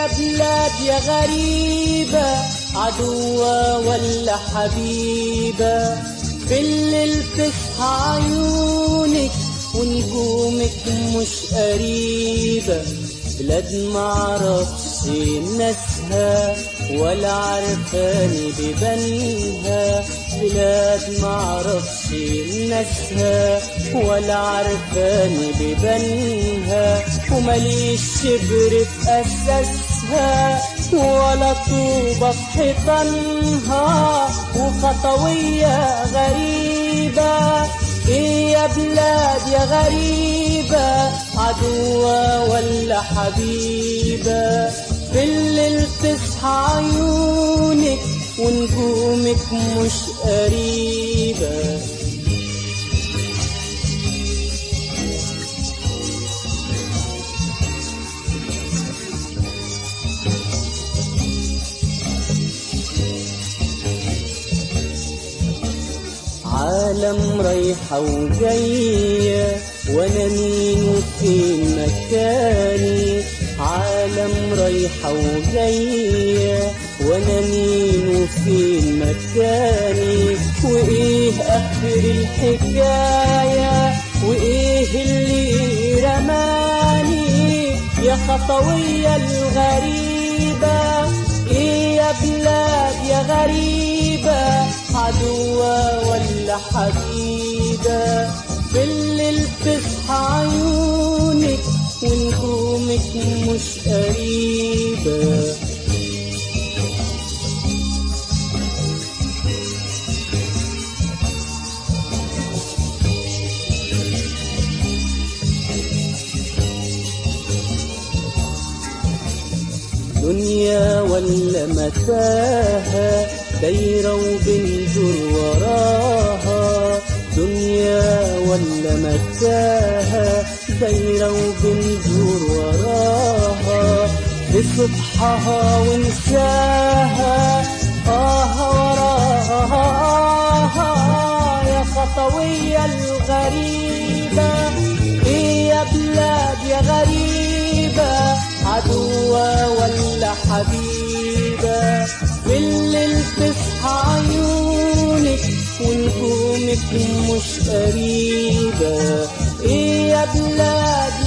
يا بلاد يا غريبة عدوة ولا حبيبة في الليل تصحى عيونك ونجومك مش قريبة بلاد معرفش ناسها ولا عرفاني ببنها بلاد معرفش ناسها ولا عرفاني ببنها ومليش شبر في أساسها ولا طوبة في حيطانها وخطوية غريبة إيه يا بلاد يا غريبة عدوة ولا حبيبة في الليل تصحى عيونك ونجومك مش قريبة عالم رايحة وجاية وانا مين وفين مكاني عالم رايحة وجاية وانا مين وفين مكاني وايه اخر الحكاية وايه اللي رماني يا خطوية الغريبة ايه يا بلاد يا غريبة عدوة ولا حبيبة في الليل تصحى عيونك ونجومك مش قريبة دنيا ولا متاهة دايرة وبندور وراها دنيا ولا متاهة دايرة وبندور وراها بصبحها ونساها آه وراها آه يا خطوية الغريبة إيه يا بلاد يا غريبة عدوة ولا حبيبة في الليل تصحى عيونك ونجومك مش قريبة ايه يا بلاد